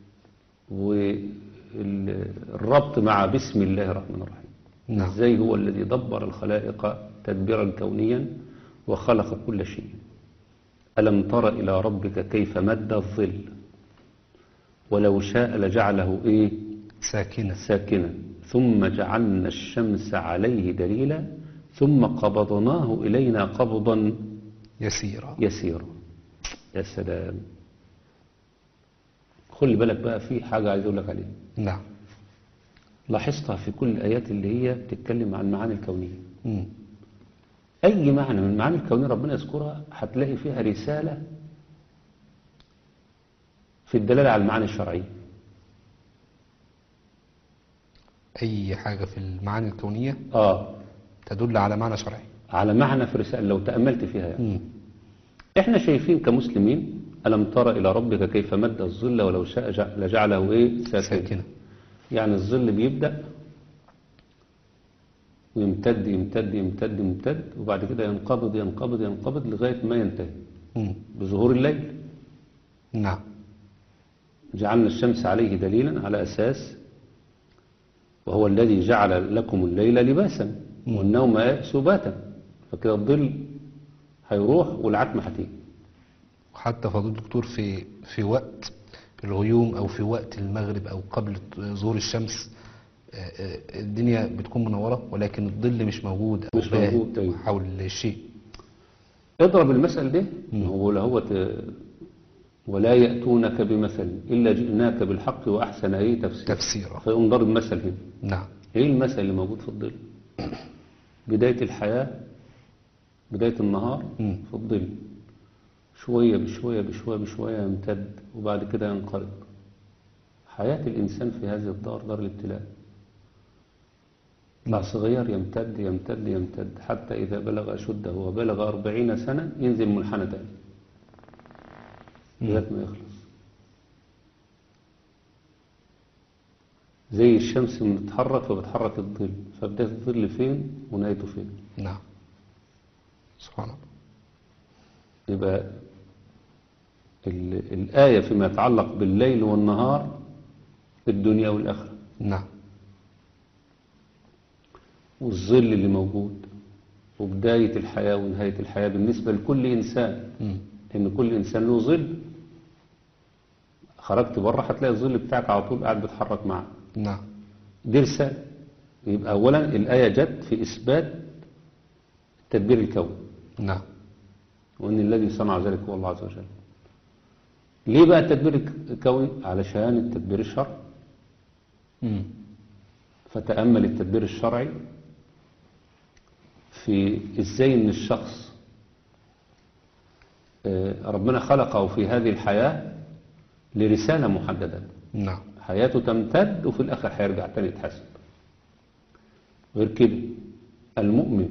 والربط مع بسم الله الرحمن الرحيم نعم. ازاي هو الذي دبر الخلائق تدبيرا كونيا وخلق كل شيء ألم تر إلى ربك كيف مد الظل ولو شاء لجعله إيه ساكنة ساكنا ثم جعلنا الشمس عليه دليلا ثم قبضناه إلينا قبضا يسيرة يسيرا يا سلام خلي بالك بقى في حاجة عايز أقول لك عليها نعم لاحظتها في كل الآيات اللي هي بتتكلم عن المعاني الكونية مم. أي معنى من المعاني الكونية ربنا يذكرها هتلاقي فيها رسالة في الدلالة على المعاني الشرعية أي حاجة في المعاني الكونية آه تدل على معنى شرعي على معنى في رسالة لو تأملت فيها يعني. مم. احنا شايفين كمسلمين ألم تر إلى ربك كيف مد الظل ولو شاء جع- لجعله إيه ساكنا ساكنة يعني الظل بيبدأ ويمتد يمتد يمتد يمتد وبعد كده ينقبض ينقبض ينقبض لغاية ما ينتهي مم. بظهور الليل نعم جعلنا الشمس عليه دليلا على أساس وهو الذي جعل لكم الليل لباسا والنوم إيه؟ سباتا فكده الظل هيروح والعتمة هتيجي وحتى فضيلة الدكتور في في وقت الغيوم أو في وقت المغرب أو قبل ظهور الشمس آه، آه، الدنيا بتكون منورة ولكن الظل مش موجود أو مش باهت موجود، أيوة. حول الشيء اضرب المثل ده هو هو ت- ولا يأتونك بمثل إلا جئناك بالحق وأحسن أي تفسير تفسيرا فيقوم ضرب مثل هنا نعم ايه المثل اللي موجود في الظل بداية الحياة بداية النهار مم. في الظل شوية بشوية بشوية بشوية يمتد وبعد كده ينقرض حياة الإنسان في هذه الدار دار الابتلاء مع صغير يمتد يمتد يمتد حتى إذا بلغ أشده وبلغ أربعين سنة ينزل منحنى تاني لغاية ما يخلص زي الشمس لما بتتحرك فبتحرك الظل فبداية الظل فين ونهايته فين نعم سبحان الله يبقى ال- الآية فيما يتعلق بالليل والنهار في الدنيا والآخرة نعم والظل اللي موجود وبداية الحياة ونهاية الحياة بالنسبة لكل إنسان مم. لأن كل إنسان له ظل خرجت بره هتلاقي الظل بتاعك على طول قاعد بيتحرك معك نعم دي رسالة يبقى أولا الآية جت في إثبات تدبير الكون نعم وأن الذي صنع ذلك هو الله عز وجل ليه بقى التدبير الكوني علشان التدبير الشرعي مم. فتأمل التدبير الشرعي في ازاي ان الشخص آه، ربنا خلقه في هذه الحياة لرسالة محددة نعم حياته تمتد وفي الآخر هيرجع تاني يتحاسب غير كده المؤمن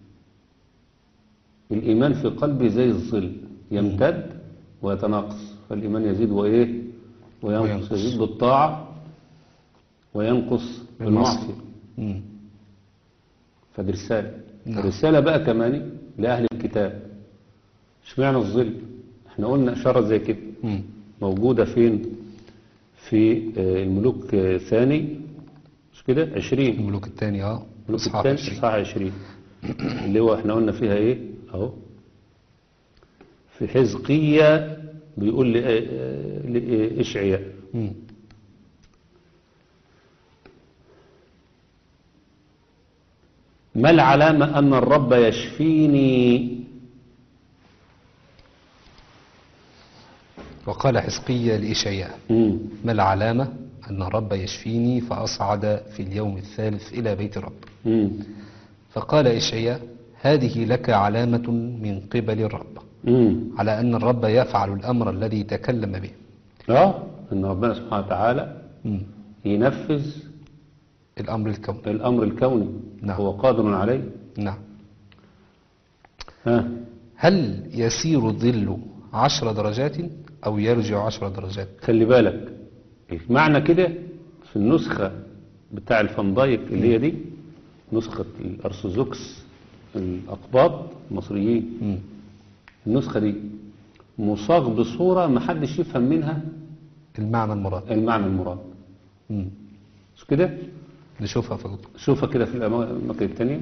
الإيمان في قلبه زي الظل يمتد ويتناقص فالإيمان يزيد وإيه وينقص وينقص. يزيد بالطاعة وينقص بالمعصية مم. فدي رسالة نعم. الرسالة بقى كمان لأهل الكتاب اشمعنى الظل احنا قلنا إشارة زي كده مم. موجودة فين في آه، الملوك آه، ثاني مش كده عشرين الملوك الثاني اه الملوك اصحاب الثاني عشرين. صح عشرين اللي هو احنا قلنا فيها ايه اهو في حزقية بيقول لي- آه، لإشعياء مم. ما العلامة أن الرب يشفيني وقال حزقية لإشعياء مم. ما العلامة أن الرب يشفيني فأصعد في اليوم الثالث إلى بيت الرب مم. فقال إشعياء هذه لك علامة من قبل الرب مم. على أن الرب يفعل الأمر الذي تكلم به اه ان ربنا سبحانه وتعالى مم. ينفذ الأمر الكوني الأمر الكوني نعم. هو قادر عليه نعم ها هل يسير الظل عشر درجات أو يرجع عشر درجات خلي بالك معنى كده في النسخة بتاع الفندايك اللي هي دي نسخة الأرثوذكس الأقباط المصريين مم. النسخة دي مصاغ بصورة محدش يفهم منها المعنى المراد المعنى المراد مم. مش كده نشوفها في الغد. شوفها كده في الأماكن التانية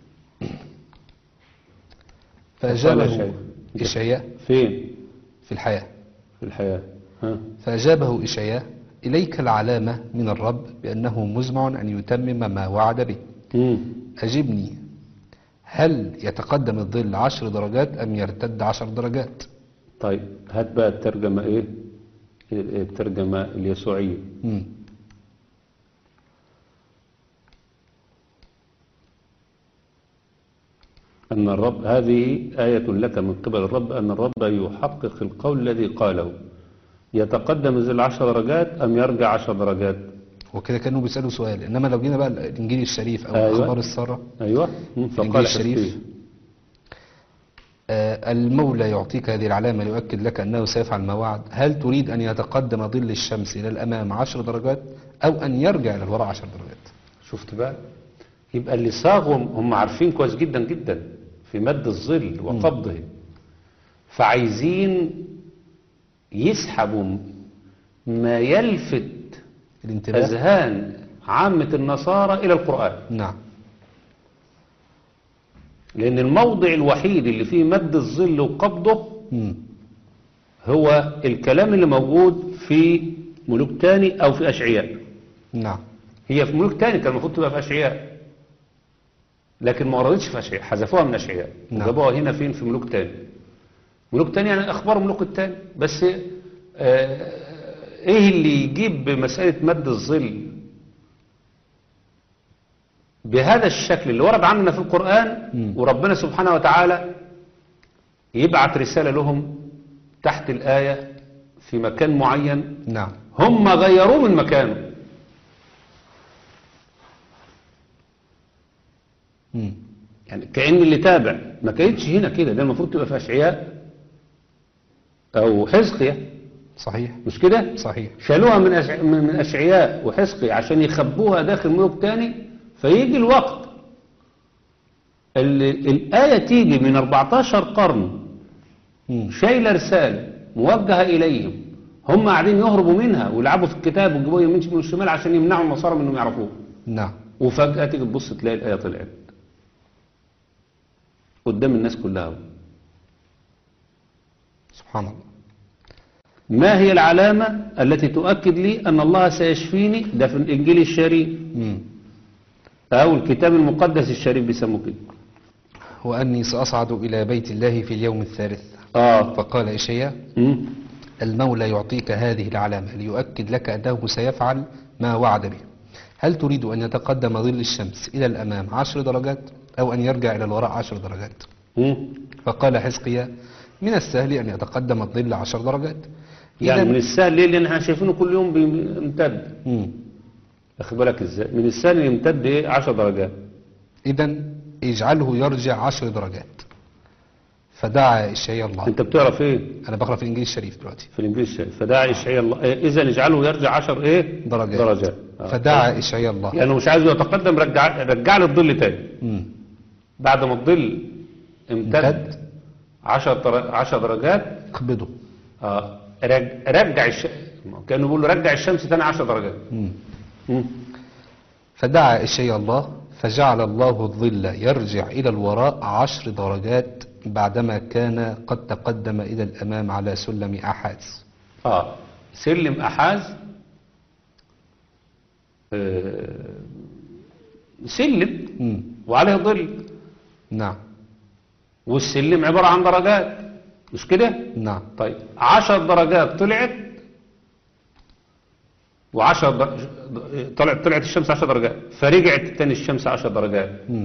فأجابه شيء. إشعياء فين في الحياة في الحياة ها فأجابه إشعياء إليك العلامة من الرب بأنه مزمع أن يتمم ما وعد به مم. أجبني هل يتقدم الظل عشر درجات أم يرتد عشر درجات طيب هات بقى الترجمة ايه الترجمة اليسوعية مم. أن الرب هذه آية لك من قبل الرب أن الرب يحقق القول الذي قاله يتقدم ذي العشر درجات أم يرجع عشر درجات وكده كانوا بيسألوا سؤال إنما لو جينا بقى الإنجيل الشريف أو أيوة. أخبار السارة أيوة مم. الإنجيل فقال الشريف حسبيه آه، المولى يعطيك هذه العلامة ليؤكد لك أنه سيفعل ما وعد هل تريد أن يتقدم ظل الشمس إلى الأمام عشر درجات أو أن يرجع إلى الوراء عشر درجات شفت بقى يبقى اللي صاغهم هم عارفين كويس جدا جدا في مد الظل وقبضه فعايزين يسحبوا ما يلفت الانتباه أذهان عامة النصارى إلى القرآن نعم لأن الموضع الوحيد اللي فيه مد الظل وقبضه مم. هو الكلام اللي موجود في ملوك تاني أو في أشعياء نعم هي في ملوك تاني كان المفروض تبقى في أشعياء لكن ما وردتش في أشعياء حذفوها من أشعياء نعم. وجابوها هنا فين في ملوك تاني ملوك تاني يعني أخبار ملوك التاني بس آه إيه اللي يجيب مسألة مد الظل بهذا الشكل اللي ورد عننا في القرآن مم. وربنا سبحانه وتعالى يبعت رسالة لهم تحت الآية في مكان معين نعم هم غيروه من مكانه مم. يعني كأن اللي تابع ما كانتش هنا كده ده المفروض تبقى في أشعياء أو حزقية صحيح مش كده صحيح شالوها من أشع... من أشعياء وحزقية عشان يخبوها داخل ملوك تاني فيجي الوقت اللي الآية تيجي من 14 قرن مم. شايلة رسالة موجهة إليهم هم قاعدين يهربوا منها ويلعبوا في الكتاب ويجيبوها يمين من الشمال عشان يمنعوا النصارى من انهم يعرفوه نعم وفجأة تيجي تبص تلاقي الآية طلعت قدام الناس كلها سبحان الله ما هي العلامة التي تؤكد لي أن الله سيشفيني ده في الإنجيل الشريف مم. أو الكتاب المقدس الشريف بيسموه كده وأني سأصعد إلى بيت الله في اليوم الثالث آه فقال إشياء مم. المولى يعطيك هذه العلامة ليؤكد لك أنه سيفعل ما وعد به هل تريد أن يتقدم ظل الشمس إلى الأمام عشر درجات أو أن يرجع إلى الوراء عشر درجات مم. فقال حزقيا من السهل أن يتقدم الظل عشر درجات يعني إذن- من السهل ليه لأن احنا شايفينه كل يوم بيمتد مم. أخد بالك إزاي من السهل يمتد إيه 10 درجات إذا اجعله يرجع عشر درجات فدعا إشعياء الله أنت بتعرف إيه أنا بقرأ في الإنجيل الشريف دلوقتي في الإنجيل الشريف فداعي إشعياء الله إيه إذا نجعله يرجع 10 إيه درجات, درجات آه. فدعا إشعياء الله يعني مش عايزه يتقدم رجع رجع لي الظل تاني مم. بعد ما الظل امتد امتد. 10 10 درجات اقبضه اه رج... رجع الش... كانه بيقول له رجع الشمس تاني 10 درجات مم. مم. فدعا إشعياء الله فجعل الله الظل يرجع إلى الوراء عشر درجات بعدما كان قد تقدم إلى الأمام على سلم أحاز اه سلم احاز آه سلم مم. وعليه ظل نعم والسلم عبارة عن درجات مش كده نعم طيب عشر درجات طلعت وعشر در... طلعت طلعت الشمس عشر درجات فرجعت تاني الشمس عشر درجات مم.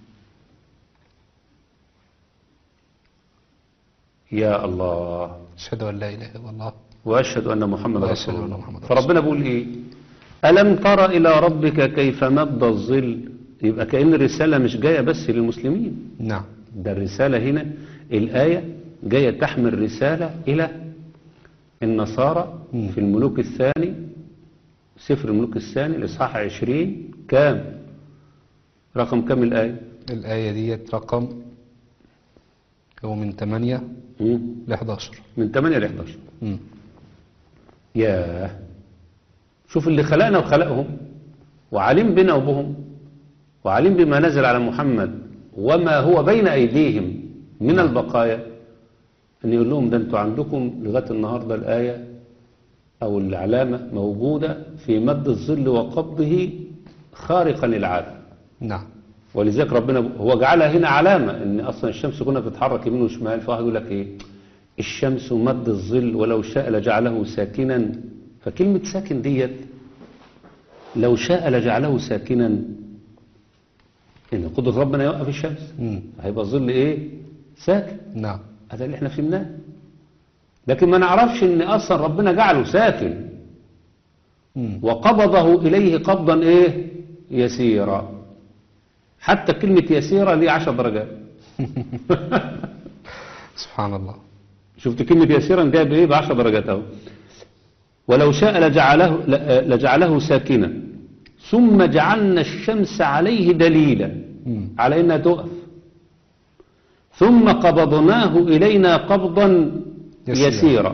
يا الله أشهد أن لا إله إلا الله واشهد ان محمد وأشهد رسول أن الله محمد رسول فربنا بيقول ايه ألم تر إلى ربك كيف مد الظل يبقى كأن الرسالة مش جاية بس للمسلمين نعم ده الرسالة هنا الآية جاية تحمل رسالة إلى النصارى مم. في الملوك الثاني سفر الملوك الثاني الإصحاح عشرين كام رقم كام الآية الآية ديت رقم هو من 8 مم. ل 11 من 8 ل 11 مم. ياه شوف اللي خلقنا وخلقهم وعليم بنا وبهم وعليم بما نزل على محمد وما هو بين أيديهم من البقايا أن يقول لهم ده أنتوا عندكم لغاية النهاردة الآية أو العلامة موجودة في مد الظل وقبضه خارقا للعادة نعم ولذلك ربنا هو جعلها هنا علامة ان اصلا الشمس كنا بتتحرك يمين وشمال فواحد يقول لك ايه الشمس مد الظل ولو شاء لجعله ساكنا فكلمة ساكن ديت لو شاء لجعله ساكنا ان قدرة ربنا يوقف الشمس مم. هيبقى الظل ايه ساكن نعم هذا اللي احنا فهمناه لكن ما نعرفش ان اصلا ربنا جعله ساكن مم. وقبضه إليه قبضا إيه يسيرا حتى كلمة يسيرة ليه عشر درجات سبحان الله شفت كلمة يسيرا جايه بإيه بعشر درجات أهو ولو شاء لجعله, ل- لجعله ساكنا ثم جعلنا الشمس عليه دليلا مم. على إنها تقف ثم قبضناه إلينا قبضا يسيرا. يسيرا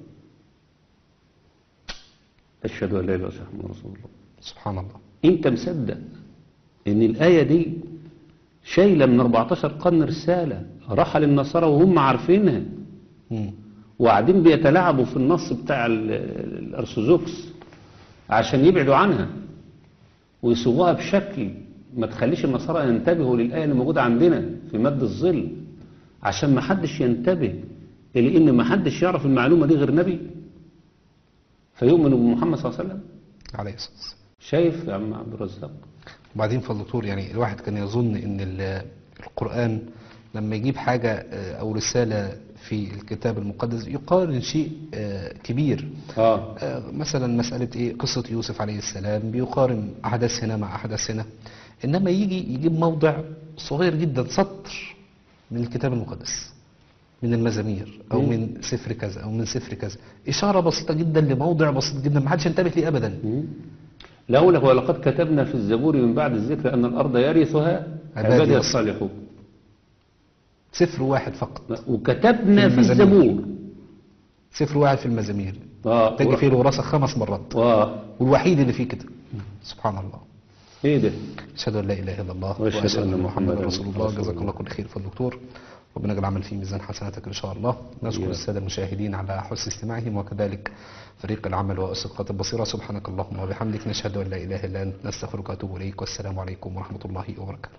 أشهد أن لا إله إلا الله محمد رسول الله سبحان الله انت مصدق ان الآية دي شايلة من 14 قرن رسالة راحة للنصارى وهم عارفينها مم. وقاعدين بيتلاعبوا في النص بتاع ال- الأرثوذكس عشان يبعدوا عنها ويصوغوها بشكل ما تخليش النصارى ينتبهوا للآية اللي موجودة عندنا في مد الظل عشان ما حدش ينتبه لأن ما حدش يعرف المعلومة دي غير نبي فيؤمنوا بمحمد صلى الله عليه وسلم عليه الصلاة والسلام شايف يا عم عبد الرزاق وبعدين فالدكتور يعني الواحد كان يظن ان ال- القرآن لما يجيب حاجة آه، او رسالة في الكتاب المقدس يقارن شيء آه، كبير اه آه، مثلا مسألة ايه قصة يوسف عليه السلام بيقارن احداث هنا مع احداث هنا انما يجي يجيب موضع صغير جدا سطر من الكتاب المقدس من المزامير او مم. من سفر كذا او من سفر كذا اشارة بسيطة جدا لموضع بسيط جدا ما حدش ينتبه ليه ابدا لا أقول لك ولقد كتبنا في الزبور من بعد الذكر أن الأرض يرثها عبادي عبادي الصالحون. الصالحون سفر واحد فقط وكتبنا في في المزامير. الزبور سفر واحد في المزامير اه تجي و- فيه الوراثة خمس مرات اه والوحيد اللي فيه كده سبحان الله ايه ده أشهد أن لا إله إلا الله وأشهد وأشهد أن أن محمدا محمداً رسول الله رسول جزاك الله. الله كل خير فالدكتور ربنا يجعل العمل في ميزان حسناتك إن شاء الله نشكر إياك. السادة المشاهدين على حسن استماعهم وكذلك فريق العمل وأسقاط البصيرة سبحانك اللهم وبحمدك نشهد أن لا إله إلا أنت نستغفرك وأتوب إليك والسلام عليكم ورحمة الله وبركاته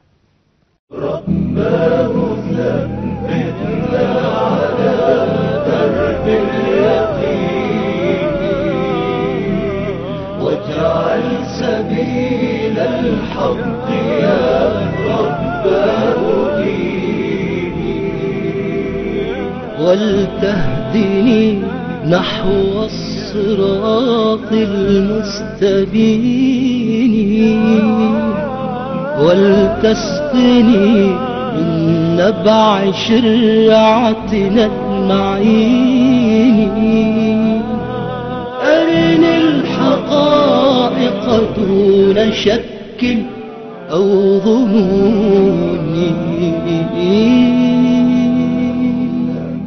واجعل سبيل الحق يا رب أهديني ولتهدني نحو الصراط المستبين ولتسقني من نبع شرعتنا المعين أرني الحقائق دون شك أو ظنون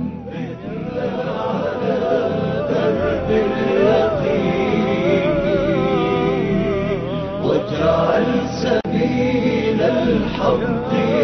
واجعل سبيل الحق